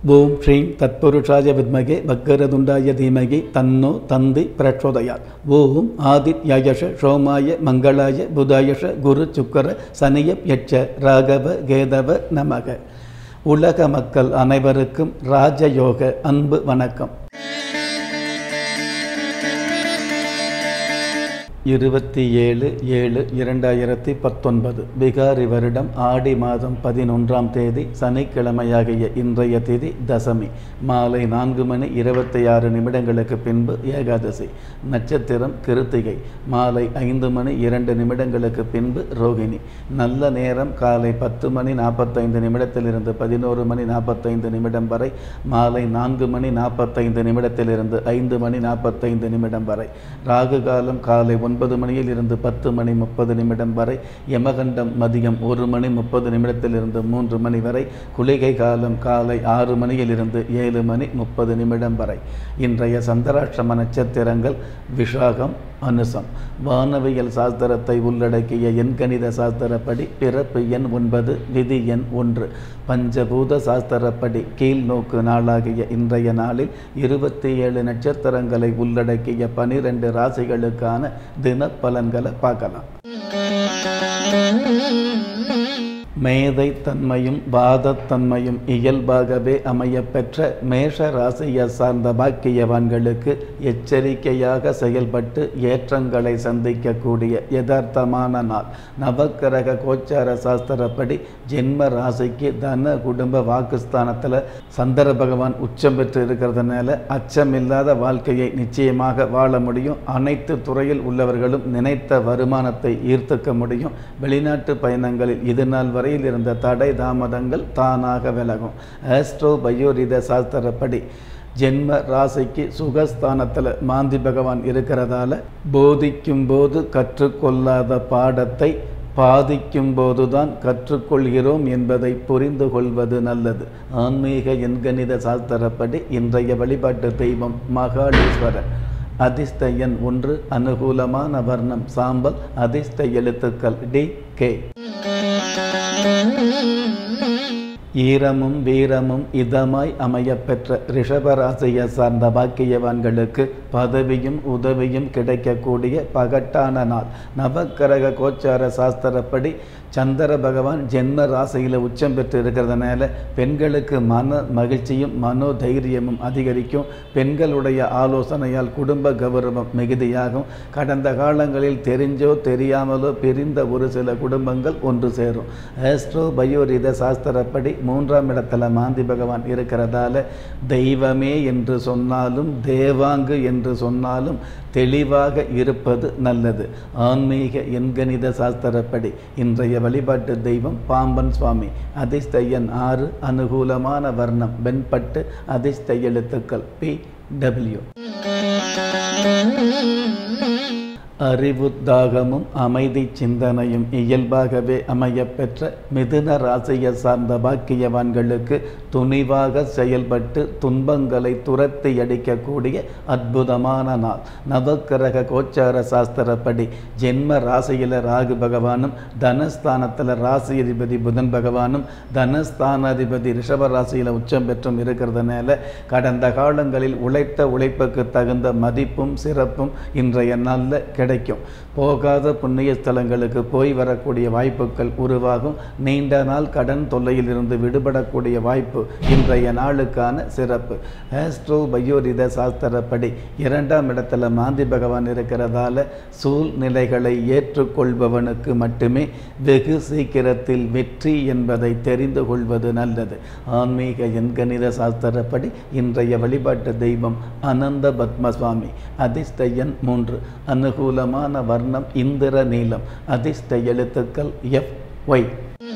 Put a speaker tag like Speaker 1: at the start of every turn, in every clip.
Speaker 1: ஓம் ஸ்ரீம் தத்புருஷாய வித்மகே வக்கரதுண்டாய தீமகி தன்னோ தந்தி பிரச்சோதயாத் ஓம் ஆதித்யாயஷ சோமாய மங்களாய புதாயஷ குரு சுக்கர சனியப் யட்ச ராகவ கேதவ நமக உலக மக்கள் அனைவருக்கும் ராஜயோக அன்பு வணக்கம் இருபத்தி ஏழு ஏழு இரண்டாயிரத்தி பத்தொன்பது பிகாரி வருடம் ஆடி மாதம் பதினொன்றாம் தேதி சனிக்கிழமையாகிய இன்றைய தேதி தசமி மாலை நான்கு மணி இருபத்தி ஆறு நிமிடங்களுக்கு பின்பு ஏகாதசி நட்சத்திரம் கிருத்திகை மாலை ஐந்து மணி இரண்டு நிமிடங்களுக்கு பின்பு ரோகிணி நல்ல நேரம் காலை பத்து மணி நாற்பத்தைந்து நிமிடத்திலிருந்து பதினோரு மணி நாற்பத்தைந்து நிமிடம் வரை மாலை நான்கு மணி நாற்பத்தைந்து நிமிடத்திலிருந்து ஐந்து மணி நாற்பத்தைந்து நிமிடம் வரை ராகு காலம் காலை ஒன்பது மணியில் இருந்து பத்து மணி முப்பது நிமிடம் வரை யமகண்டம் மதியம் ஒரு மணி முப்பது நிமிடத்திலிருந்து மூன்று மணி வரை குளிகை காலம் காலை ஆறு மணியில் இருந்து ஏழு மணி முப்பது நிமிடம் வரை இன்றைய சந்திராஷ்டம நட்சத்திரங்கள் விஷாகம் அனுசம் வானவியல் சாஸ்திரத்தை உள்ளடக்கிய எண்கணித சாஸ்திரப்படி பிறப்பு எண் ஒன்பது விதி எண் ஒன்று பஞ்சபூத சாஸ்திரப்படி கீழ்நோக்கு நாளாகிய இன்றைய நாளில் இருபத்தி ஏழு நட்சத்திரங்களை உள்ளடக்கிய பனிரெண்டு ராசிகளுக்கான தின பலன்களை பார்க்கலாம் மேதை தன்மையும் வாதத்தன்மையும் இயல்பாகவே அமையப்பெற்ற மேஷ ராசியை சார்ந்த பாக்கியவான்களுக்கு எச்சரிக்கையாக செயல்பட்டு ஏற்றங்களை சந்திக்கக்கூடிய யதார்த்தமான நாள் நவக்கிரக கோச்சார சாஸ்திரப்படி ஜென்ம ராசிக்கு தன குடும்ப வாக்குஸ்தானத்தில் சந்திர பகவான் உச்சம் பெற்று இருக்கிறதுனால அச்சமில்லாத வாழ்க்கையை நிச்சயமாக வாழ முடியும் அனைத்து துறையில் உள்ளவர்களும் நினைத்த வருமானத்தை ஈர்த்துக்க முடியும் வெளிநாட்டு பயணங்களில் இது நாள் வரை வரையில் இருந்த தடை தாமதங்கள் தானாக விலகும் ஆஸ்ட்ரோ பயோரித சாஸ்திரப்படி ஜென்ம ராசிக்கு சுகஸ்தானத்தில் மாந்தி பகவான் இருக்கிறதால போதிக்கும் போது கற்றுக்கொள்ளாத பாடத்தை பாதிக்கும் போதுதான் கற்றுக்கொள்கிறோம் என்பதை புரிந்து கொள்வது நல்லது ஆன்மீக எண்கணித சாஸ்திரப்படி இன்றைய வழிபாட்டு தெய்வம் மகாளீஸ்வரர் அதிர்ஷ்ட எண் ஒன்று அனுகூலமான வர்ணம் சாம்பல் அதிர்ஷ்ட எழுத்துக்கள் டி கே ஈரமும் வீரமும் இதமாய் அமையப்பெற்ற ரிஷபராசியை சார்ந்த பாக்கியவான்களுக்கு பதவியும் உதவியும் கிடைக்கக்கூடிய பகட்டான நாள் நவக்கிரக கோச்சார சாஸ்திரப்படி சந்திர பகவான் ஜென்ம ராசியில் உச்சம் பெற்று இருக்கிறதுனால பெண்களுக்கு மன மகிழ்ச்சியும் மனோ தைரியமும் அதிகரிக்கும் பெண்களுடைய ஆலோசனையால் குடும்ப கௌரவம் மிகுதியாகும் கடந்த காலங்களில் தெரிஞ்சோ தெரியாமலோ பிரிந்த ஒரு சில குடும்பங்கள் ஒன்று சேரும் ஆஸ்ட்ரோ பயோரித சாஸ்திரப்படி மூன்றாம் இடத்துல மாந்தி பகவான் இருக்கிறதால தெய்வமே என்று சொன்னாலும் தேவாங்கு என்று சொன்னாலும் தெளிவாக இருப்பது நல்லது ஆன்மீக எண்கணித சாஸ்திரப்படி இன்றைய வழிபாட்டு தெய்வம் பாம்பன் சுவாமி அதிர்ஷ்ட எண் ஆறு அனுகூலமான வர்ணம் வெண்பட்டு அதிர்ஷ்ட எழுத்துக்கள் பி டபிள்யூ அறிவுத்தாகமும் அமைதி சிந்தனையும் இயல்பாகவே அமையப்பெற்ற மிதுன ராசியை சார்ந்த பாக்கியவான்களுக்கு துணிவாக செயல்பட்டு துன்பங்களை துரத்தி அடிக்கக்கூடிய அற்புதமான நாள் நவக்கிரக கோச்சார சாஸ்திரப்படி ஜென்ம ராசியில் ராகு பகவானும் தனஸ்தானத்தில் ராசி அதிபதி புதன் பகவானும் தனஸ்தானாதிபதி ரிஷப ராசியில் உச்சம் பெற்றும் இருக்கிறதுனால கடந்த காலங்களில் உழைத்த உழைப்புக்கு தகுந்த மதிப்பும் சிறப்பும் இன்றைய நாளில் கிடைக்கும் போகாத புண்ணிய ஸ்தலங்களுக்கு போய் வரக்கூடிய வாய்ப்புகள் உருவாகும் நீண்ட நாள் கடன் தொல்லையில் இருந்து விடுபடக்கூடிய வாய்ப்பு இன்றைய நாளுக்கான சிறப்பு ஆஸ்ட்ரோ பயோரித சாஸ்திரப்படி இரண்டாம் இடத்துல மாந்தி பகவான் இருக்கிறதால சூழ்நிலைகளை ஏற்றுக்கொள்பவனுக்கு மட்டுமே வெகு சீக்கிரத்தில் வெற்றி என்பதை தெரிந்து கொள்வது நல்லது ஆன்மீக எண்கணித சாஸ்திரப்படி இன்றைய வழிபாட்டு தெய்வம் அனந்த பத்மசுவாமி அதிர்ஷ்ட எண் மூன்று அனுகூலமான வர்ணம் இந்திர நீலம் அதிர்ஷ்ட எழுத்துக்கள் எஃப் ஒய்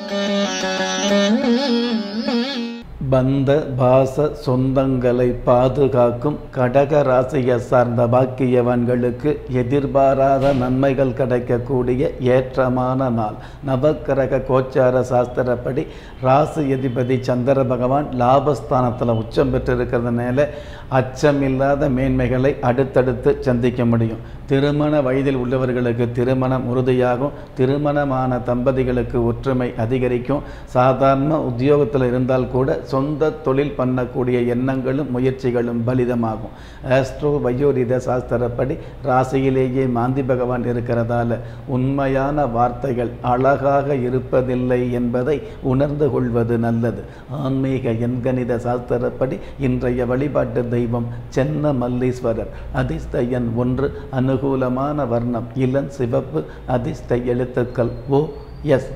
Speaker 1: பந்த பாச சொந்தங்களை பாதுகாக்கும் கடக ராசியை சார்ந்த பாக்கியவான்களுக்கு எதிர்பாராத நன்மைகள் கிடைக்கக்கூடிய ஏற்றமான நாள் நவக்கிரக கோச்சார சாஸ்திரப்படி ராசி அதிபதி சந்திர பகவான் லாபஸ்தானத்தில் உச்சம் பெற்றிருக்கிறதுனால அச்சமில்லாத மேன்மைகளை அடுத்தடுத்து சந்திக்க முடியும் திருமண வயதில் உள்ளவர்களுக்கு திருமணம் உறுதியாகும் திருமணமான தம்பதிகளுக்கு ஒற்றுமை அதிகரிக்கும் சாதாரண உத்தியோகத்தில் இருந்தால் கூட சொந்த தொழில் பண்ணக்கூடிய எண்ணங்களும் முயற்சிகளும் பலிதமாகும் ஆஸ்ட்ரோ வயோரித சாஸ்திரப்படி ராசியிலேயே மாந்தி பகவான் இருக்கிறதால உண்மையான வார்த்தைகள் அழகாக இருப்பதில்லை என்பதை உணர்ந்து கொள்வது நல்லது ஆன்மீக எண்கணித சாஸ்திரப்படி இன்றைய வழிபாட்டு தெய்வம் சென்ன மல்லீஸ்வரர் அதிர்ஷ்ட எண் ஒன்று அனுகூலமான வர்ணம் இளம் சிவப்பு அதிர்ஷ்ட எழுத்துக்கள் ஓ எஸ்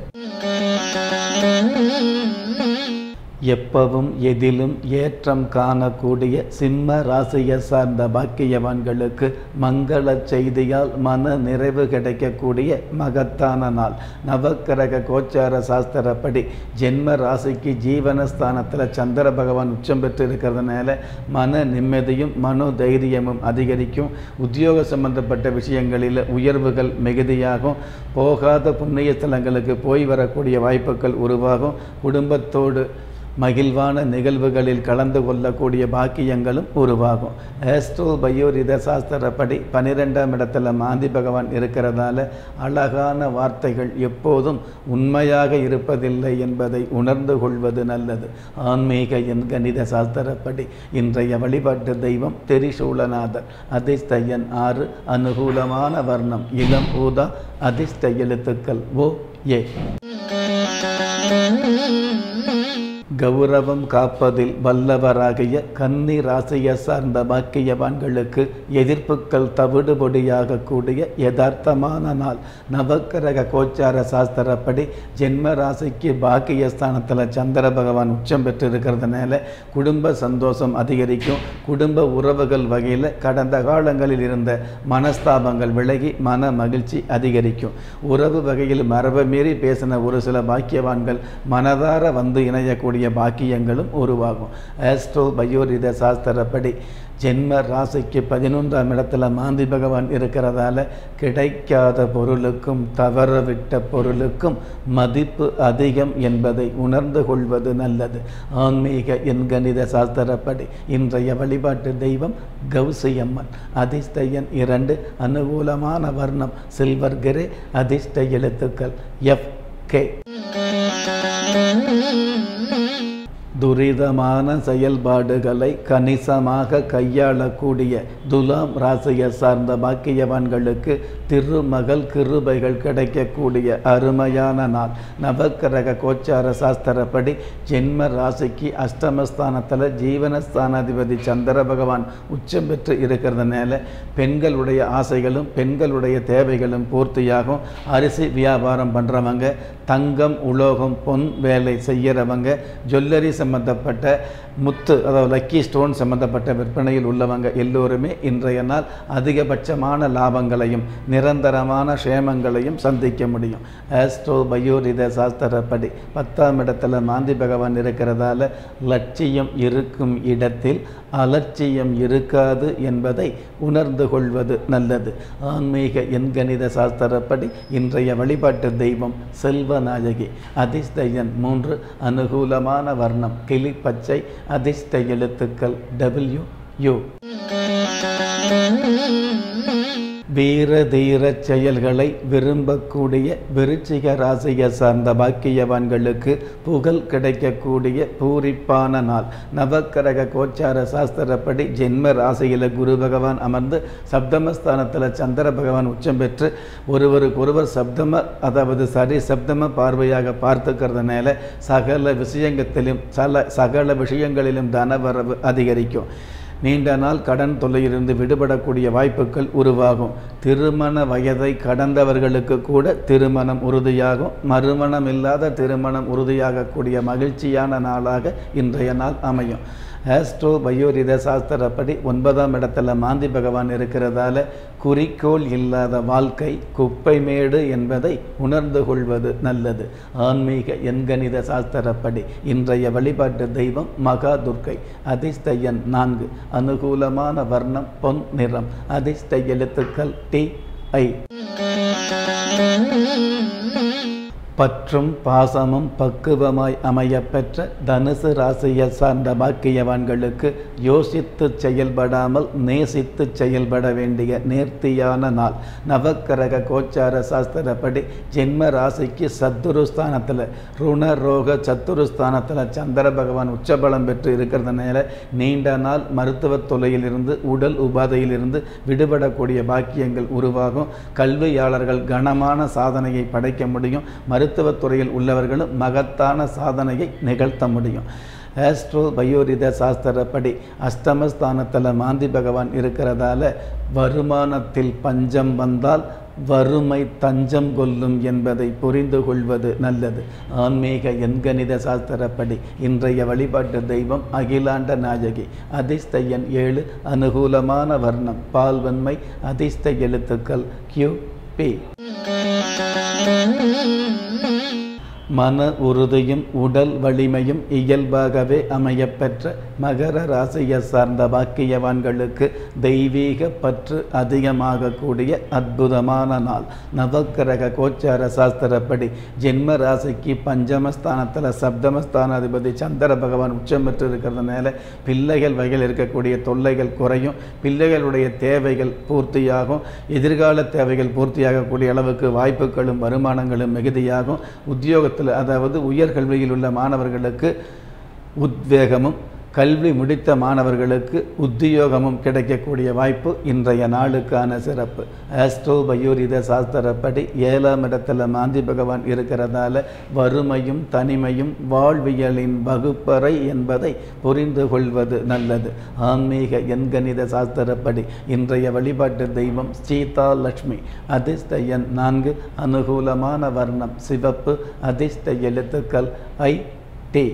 Speaker 1: எப்பவும் எதிலும் ஏற்றம் காணக்கூடிய சிம்ம ராசியை சார்ந்த பாக்கியவான்களுக்கு மங்கள செய்தியால் மன நிறைவு கிடைக்கக்கூடிய மகத்தான நாள் நவக்கிரக கோச்சார சாஸ்திரப்படி ஜென்ம ராசிக்கு ஜீவனஸ்தானத்தில் சந்திர பகவான் உச்சம் பெற்று இருக்கிறதுனால மன நிம்மதியும் மனோ தைரியமும் அதிகரிக்கும் உத்தியோக சம்பந்தப்பட்ட விஷயங்களில் உயர்வுகள் மிகுதியாகும் போகாத புண்ணிய ஸ்தலங்களுக்கு போய் வரக்கூடிய வாய்ப்புகள் உருவாகும் குடும்பத்தோடு மகிழ்வான நிகழ்வுகளில் கலந்து கொள்ளக்கூடிய பாக்கியங்களும் உருவாகும் ஆஸ்ட்ரோ பயோரித சாஸ்திரப்படி பனிரெண்டாம் இடத்துல மாந்தி பகவான் இருக்கிறதால அழகான வார்த்தைகள் எப்போதும் உண்மையாக இருப்பதில்லை என்பதை உணர்ந்து கொள்வது நல்லது ஆன்மீக என் கணித சாஸ்திரப்படி இன்றைய வழிபாட்டு தெய்வம் திரிசூலநாதர் அதிர்ஷ்ட எண் ஆறு அனுகூலமான வர்ணம் இளம் ஊதா அதிர்ஷ்ட எழுத்துக்கள் ஓ ஏ கௌரவம் காப்பதில் வல்லவராகிய கன்னி ராசியை சார்ந்த பாக்கியவான்களுக்கு எதிர்ப்புகள் தவிடுபொடியாக கூடிய யதார்த்தமான நாள் நவக்கிரக கோச்சார சாஸ்திரப்படி ஜென்ம ராசிக்கு பாக்கியஸ்தானத்தில் சந்திர பகவான் உச்சம் பெற்று இருக்கிறதுனால குடும்ப சந்தோஷம் அதிகரிக்கும் குடும்ப உறவுகள் வகையில் கடந்த காலங்களில் இருந்த மனஸ்தாபங்கள் விலகி மன மகிழ்ச்சி அதிகரிக்கும் உறவு வகையில் மரபை மீறி பேசின ஒரு சில பாக்கியவான்கள் மனதார வந்து இணையக்கூடிய பாக்கியங்களும் உருவாகும் ஆஸ்ட்ரோ பயோரித சாஸ்திரப்படி ஜென்ம ராசிக்கு பதினொன்றாம் இடத்துல மாந்தி பகவான் இருக்கிறதால கிடைக்காத பொருளுக்கும் தவறவிட்ட பொருளுக்கும் மதிப்பு அதிகம் என்பதை உணர்ந்து கொள்வது நல்லது ஆன்மீக எண்கணித சாஸ்திரப்படி இன்றைய வழிபாட்டு தெய்வம் கௌசியம்மன் அதிர்ஷ்ட எண் இரண்டு அனுகூலமான வர்ணம் சில்வர் கிரே அதிர்ஷ்ட எழுத்துக்கள் எஃப் கே துரிதமான செயல்பாடுகளை கணிசமாக கையாளக்கூடிய துலாம் ராசியை சார்ந்த பாக்கியவான்களுக்கு திருமகள் கிருபைகள் கிடைக்கக்கூடிய அருமையான நாள் நவக்கிரக கோச்சார சாஸ்திரப்படி ஜென்ம ராசிக்கு அஷ்டமஸ்தானத்தில் ஜீவனஸ்தானாதிபதி சந்திர பகவான் உச்சம் பெற்று இருக்கிறதுனால பெண்களுடைய ஆசைகளும் பெண்களுடைய தேவைகளும் பூர்த்தியாகும் அரிசி வியாபாரம் பண்ணுறவங்க தங்கம் உலோகம் பொன் வேலை செய்கிறவங்க ஜுவல்லரி சம்பந்தப்பட்ட முத்து அதாவது லக்கி ஸ்டோன் சம்பந்தப்பட்ட விற்பனையில் உள்ளவங்க எல்லோருமே இன்றைய நாள் அதிகபட்சமான லாபங்களையும் நிரந்தரமான க்ஷேமங்களையும் சந்திக்க முடியும் ஆஸ்ட்ரோ பயோரித சாஸ்திரப்படி பத்தாம் இடத்துல மாந்தி பகவான் இருக்கிறதால லட்சியம் இருக்கும் இடத்தில் அலட்சியம் இருக்காது என்பதை உணர்ந்து கொள்வது நல்லது ஆன்மீக எண்கணித சாஸ்திரப்படி இன்றைய வழிபாட்டு தெய்வம் செல்வநாயகி அதிர்ஷ்ட எண் மூன்று அனுகூலமான வர்ணம் கிளி பச்சை அதிர்ஷ்ட எழுத்துக்கள் டபிள்யூ யூ வீர தீர செயல்களை விரும்பக்கூடிய விருச்சிக ராசியை சார்ந்த பாக்கியவான்களுக்கு புகழ் கிடைக்கக்கூடிய பூரிப்பான நாள் நவக்கிரக கோச்சார சாஸ்திரப்படி ஜென்ம ராசியில் குரு பகவான் அமர்ந்து சப்தமஸ்தானத்தில் சந்திர பகவான் உச்சம் பெற்று ஒருவருக்கொருவர் சப்தம அதாவது சரி சப்தம பார்வையாக பார்த்துக்கிறதுனால சகல விஷயங்கத்திலும் சல சகல விஷயங்களிலும் தனவரவு அதிகரிக்கும் நீண்ட நாள் கடன் தொல்லையிலிருந்து விடுபடக்கூடிய வாய்ப்புகள் உருவாகும் திருமண வயதை கடந்தவர்களுக்கு கூட திருமணம் உறுதியாகும் மறுமணம் இல்லாத திருமணம் உறுதியாகக்கூடிய மகிழ்ச்சியான நாளாக இன்றைய நாள் அமையும் ஆஸ்ட்ரோ பயோரித சாஸ்திரப்படி ஒன்பதாம் இடத்துல மாந்தி பகவான் இருக்கிறதால குறிக்கோள் இல்லாத வாழ்க்கை குப்பை மேடு என்பதை உணர்ந்து கொள்வது நல்லது ஆன்மீக எண்கணித சாஸ்திரப்படி இன்றைய வழிபாட்டு தெய்வம் மகா துர்க்கை அதிர்ஷ்ட எண் நான்கு அனுகூலமான வர்ணம் பொன் நிறம் அதிர்ஷ்ட எழுத்துக்கள் டி ஐ பற்றும் பாசமும் பக்குவமாய் அமையப் பெற்ற தனுசு ராசியை சார்ந்த பாக்கியவான்களுக்கு யோசித்து செயல்படாமல் நேசித்து செயல்பட வேண்டிய நேர்த்தியான நாள் நவக்கிரக கோச்சார சாஸ்திரப்படி ஜென்ம ராசிக்கு சத்துருஸ்தானத்தில் ருண ரோக சத்துருஸ்தானத்தில் சந்திர பகவான் உச்சபலம் பெற்று இருக்கிறதுனால நீண்ட நாள் மருத்துவ தொலையிலிருந்து உடல் உபாதையிலிருந்து விடுபடக்கூடிய பாக்கியங்கள் உருவாகும் கல்வியாளர்கள் கனமான சாதனையை படைக்க முடியும் மருத்துவத்துறையில் உள்ளவர்களும் மகத்தான சாதனையை நிகழ்த்த முடியும் ஆஸ்ட்ரோ பயோரித சாஸ்திரப்படி அஷ்டமஸ்தானத்தில் மாந்தி பகவான் இருக்கிறதால வருமானத்தில் பஞ்சம் வந்தால் வறுமை தஞ்சம் கொல்லும் என்பதை புரிந்து கொள்வது நல்லது ஆன்மீக எண்கணித சாஸ்திரப்படி இன்றைய வழிபாட்டு தெய்வம் அகிலாண்ட நாயகி அதிர்ஷ்ட எண் ஏழு அனுகூலமான வர்ணம் பால்வன்மை அதிர்ஷ்ட எழுத்துக்கள் கியூ பி மன உறுதியும் உடல் வலிமையும் இயல்பாகவே அமையப்பெற்ற மகர ராசியை சார்ந்த பாக்கியவான்களுக்கு தெய்வீக பற்று அதிகமாகக்கூடிய அற்புதமான நாள் நவக்கிரக கோச்சார சாஸ்திரப்படி ஜென்ம ராசிக்கு பஞ்சமஸ்தானத்தில் சப்தமஸ்தானாதிபதி சந்திர பகவான் உச்சம் பெற்று இருக்கிறதுனால பிள்ளைகள் வகையில் இருக்கக்கூடிய தொல்லைகள் குறையும் பிள்ளைகளுடைய தேவைகள் பூர்த்தியாகும் எதிர்கால தேவைகள் பூர்த்தியாகக்கூடிய அளவுக்கு வாய்ப்புகளும் வருமானங்களும் மிகுதியாகும் உத்தியோகத்தில் அதாவது உயர்கல்வியில் உள்ள மாணவர்களுக்கு உத்வேகமும் கல்வி முடித்த மாணவர்களுக்கு உத்தியோகமும் கிடைக்கக்கூடிய வாய்ப்பு இன்றைய நாளுக்கான சிறப்பு ஆஸ்ட்ரோ பயோரித சாஸ்திரப்படி ஏழாம் இடத்துல மாந்தி பகவான் இருக்கிறதால வறுமையும் தனிமையும் வாழ்வியலின் வகுப்பறை என்பதை புரிந்து கொள்வது நல்லது ஆன்மீக எண்கணித சாஸ்திரப்படி இன்றைய வழிபாட்டு தெய்வம் சீதா லட்சுமி அதிர்ஷ்ட எண் நான்கு அனுகூலமான வர்ணம் சிவப்பு அதிர்ஷ்ட எழுத்துக்கள் ஐ டி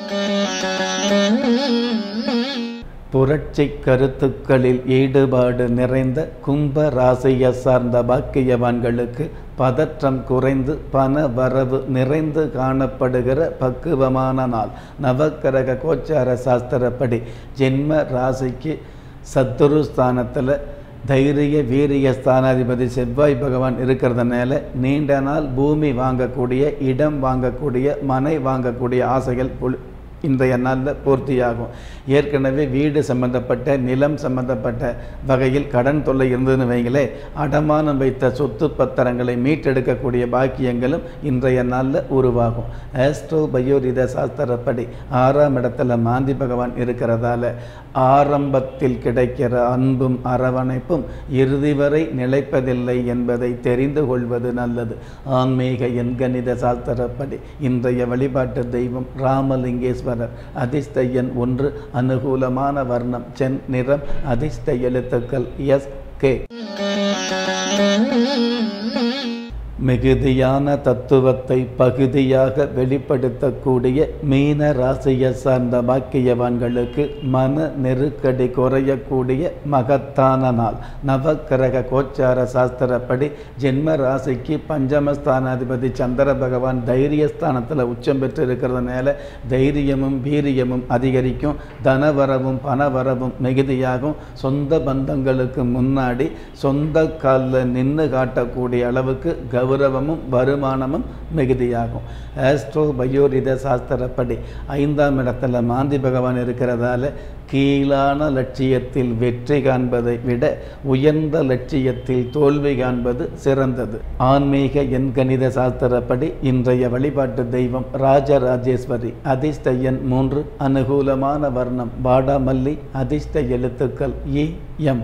Speaker 1: புரட்சி கருத்துக்களில் ஈடுபாடு நிறைந்த கும்ப ராசியை சார்ந்த பாக்கியவான்களுக்கு பதற்றம் குறைந்து பண வரவு நிறைந்து காணப்படுகிற பக்குவமான நாள் நவக்கிரக கோச்சார சாஸ்திரப்படி ஜென்ம ராசிக்கு சத்துருஸ்தானத்தில் தைரிய வீரிய ஸ்தானாதிபதி செவ்வாய் பகவான் இருக்கிறதுனால நீண்ட நாள் பூமி வாங்கக்கூடிய இடம் வாங்கக்கூடிய மனை வாங்கக்கூடிய ஆசைகள் இன்றைய நாளில் பூர்த்தியாகும் ஏற்கனவே வீடு சம்பந்தப்பட்ட நிலம் சம்பந்தப்பட்ட வகையில் கடன் தொல்லை இருந்ததுன்னு வைங்களே அடமானம் வைத்த சொத்து பத்திரங்களை மீட்டெடுக்கக்கூடிய பாக்கியங்களும் இன்றைய நாளில் உருவாகும் ஆஸ்ட்ரோ பயோரித சாஸ்திரப்படி ஆறாம் இடத்துல மாந்தி பகவான் இருக்கிறதால ஆரம்பத்தில் கிடைக்கிற அன்பும் அரவணைப்பும் இறுதி வரை நிலைப்பதில்லை என்பதை தெரிந்து கொள்வது நல்லது ஆன்மீக எண்கணித சாஸ்திரப்படி இன்றைய வழிபாட்டு தெய்வம் ராமலிங்கேஸ்வரர் அதிர்ஷ்ட எண் ஒன்று அனுகூலமான வர்ணம் சென் நிறம் அதிர்ஷ்ட எழுத்துக்கள் எஸ் கே மிகுதியான தத்துவத்தை பகுதியாக வெளிப்படுத்தக்கூடிய மீன ராசியை சார்ந்த பாக்கியவான்களுக்கு மன நெருக்கடி குறையக்கூடிய மகத்தான நாள் நவக்கிரக கோச்சார சாஸ்திரப்படி ஜென்ம ராசிக்கு பஞ்சமஸ்தானாதிபதி சந்திர பகவான் தைரியஸ்தானத்தில் உச்சம் பெற்று இருக்கிறதுனால தைரியமும் வீரியமும் அதிகரிக்கும் தனவரவும் பணவரவும் மிகுதியாகும் சொந்த பந்தங்களுக்கு முன்னாடி சொந்த காலில் நின்று காட்டக்கூடிய அளவுக்கு கௌரவமும் வருமானமும் மிகுதியாகும் ஆஸ்ட்ரோ பயோரித சாஸ்திரப்படி ஐந்தாம் இடத்துல மாந்தி பகவான் இருக்கிறதால கீழான லட்சியத்தில் வெற்றி காண்பதை விட உயர்ந்த லட்சியத்தில் தோல்வி காண்பது சிறந்தது ஆன்மீக எண்கணித சாஸ்திரப்படி இன்றைய வழிபாட்டு தெய்வம் ராஜராஜேஸ்வரி அதிர்ஷ்ட எண் மூன்று அனுகூலமான வர்ணம் வாடாமல்லி அதிர்ஷ்ட எழுத்துக்கள் இ எம்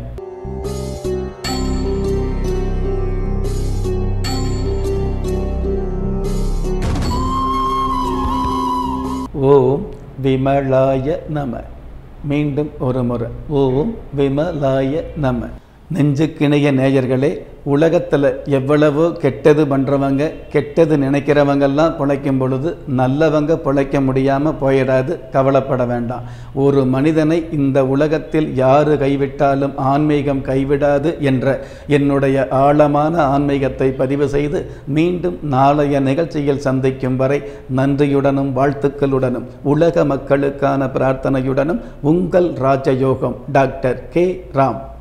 Speaker 1: ஓம் விமலாய நம மீண்டும் ஒரு முறை ஓம் விமலாய நம நெஞ்சுக்கிணைய நேயர்களே உலகத்தில் எவ்வளவோ கெட்டது பண்ணுறவங்க கெட்டது நினைக்கிறவங்கெல்லாம் பிழைக்கும் பொழுது நல்லவங்க பிழைக்க முடியாமல் போயிடாது கவலைப்பட வேண்டாம் ஒரு மனிதனை இந்த உலகத்தில் யாரு கைவிட்டாலும் ஆன்மீகம் கைவிடாது என்ற என்னுடைய ஆழமான ஆன்மீகத்தை பதிவு செய்து மீண்டும் நாளைய நிகழ்ச்சியில் சந்திக்கும் வரை நன்றியுடனும் வாழ்த்துக்களுடனும் உலக மக்களுக்கான பிரார்த்தனையுடனும் உங்கள் ராஜயோகம் டாக்டர் கே ராம்